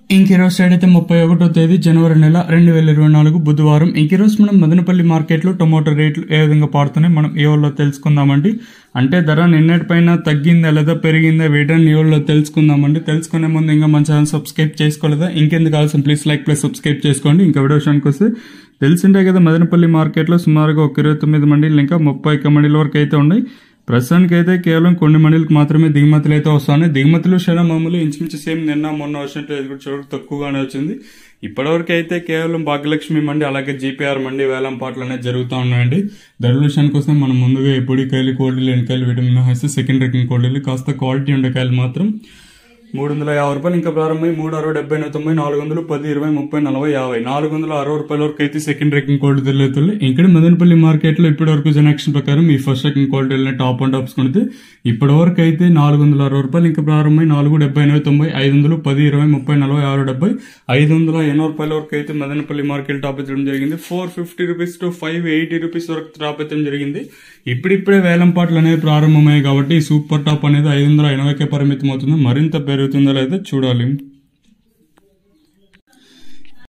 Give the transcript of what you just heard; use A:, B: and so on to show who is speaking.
A: ఇంక ఈరోజు సైడ్ అయితే ముప్పై ఒకటో తేదీ జనవరి నెల రెండు వేల ఇరవై నాలుగు బుధవారం ఇంక ఈరోజు మనం మదనపల్లి మార్కెట్లో టొమాటో రేట్లు ఏ విధంగా పాడుతున్నాయి మనం ఏ ఊళ్ళో తెలుసుకుందామండి అంటే ధర నిన్నటిపైన తగ్గిందా లేదా పెరిగిందా వీటని ఏ ఊళ్ళో తెలుసుకుందామండి తెలుసుకునే ముందు ఇంకా మన ఛానల్ సబ్స్క్రైబ్ చేసుకోలేదా ఇంకెందుకు కావాల్సిన ప్లీజ్ లైక్ ప్లస్ సబ్స్క్రైబ్ చేసుకోండి ఇంకా వీడియో విషయానికి వస్తే తెలిసిండే కదా మదనపల్లి మార్కెట్లో సుమారుగా ఒక ఇరవై తొమ్మిది మండీలు ఇంకా ముప్పై ఒక్క మండీల వరకు అయితే ఉన్నాయి ప్రస్తుతానికి అయితే కేవలం కొన్ని మండలికి మాత్రమే దిగుమతులు అయితే వస్తున్నాయి దిగుమతులు చాలా మామూలు ఇంచుమించు సేమ్ నిన్న మొన్న వచ్చినట్టు ఇది కూడా చూడ తక్కువగానే వచ్చింది ఇప్పటివరకు అయితే కేవలం భాగ్యలక్ష్మి మండి అలాగే జీపీఆర్ మండి వేలం పాటలు అనేది జరుగుతూ ఉన్నాయండి ధరల విషయానికి వస్తే మనం ముందుగా ఎప్పుడు కాయలు కోళ్ళు ఎండకాయలు వీటి మినహాయిస్తే సెకండ్ రేటింగ్ కోళ్ళు కాస్త క్వాలిటీ ఉండకాయలు మాత్రం మూడు వందల యాభై రూపాయలు ఇంకా ప్రారంభమై మూడు అరవై డెబ్బై ఎనభై తొంభై నాలుగు వందలు పది ఇరవై ముప్పై నలభై యాభై నాలుగు వందల అరవై రూపాయల వరకు అయితే సెకండ్ రేకింగ్ క్వాలిటీ తెలియతుంది ఇక్కడ మదనపల్లి మార్కెట్లో ఇప్పటి వరకు జనక్షన్ ప్రకారం ఈ ఫస్ట్ రేకింగ్ క్వాలిటీ టాప్ అండ్ టాప్స్ కొడితే ఇప్పటి వరకు అయితే నాలుగు వందల అరవై రూపాయలు ఇంకా ప్రారంభమై నాలుగు డెబ్బై ఎనభై తొంభై ఐదు వందలు పది ఇరవై ముప్పై నలభై ఆరు డెబ్బై ఐదు వందల ఎనభై రూపాయల వరకు అయితే మదనపల్లి మార్కెట్ టాప్ ఎత్తడం జరిగింది four fifty rupees to five eighty rupees వరకు టాప్ ఎత్తడం జరిగింది ఇప్పుడిప్పుడే వేలం పాటలు అనేవి ప్రారంభమయ్యాయి కాబట్టి ఈ సూపర్ టాప్ అనేది ఐదు వందల ఎనభైకే పరిమితం అవుతుంది మరింత పెరుగుతుందో లేదో చూడాలి